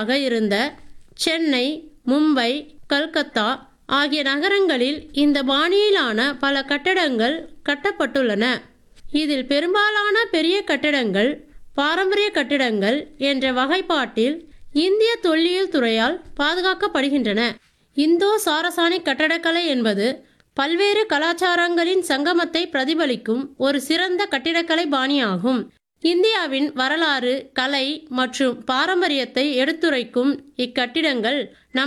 தலைநகரங்களாக இருந்த சென்னை மும்பை கல்கத்தா ஆகிய நகரங்களில் இந்த பாணியிலான பல கட்டடங்கள் கட்டப்பட்டுள்ளன இதில் பெரும்பாலான பெரிய கட்டடங்கள் பாரம்பரிய கட்டிடங்கள் என்ற வகைப்பாட்டில் இந்திய தொல்லியல் துறையால் பாதுகாக்கப்படுகின்றன இந்தோ சாரசானிக் கட்டடக்கலை என்பது பல்வேறு கலாச்சாரங்களின் சங்கமத்தை பிரதிபலிக்கும் ஒரு சிறந்த கட்டிடக்கலை பாணியாகும் இந்தியாவின் வரலாறு கலை மற்றும் பாரம்பரியத்தை எடுத்துரைக்கும் இக்கட்டிடங்கள் நம்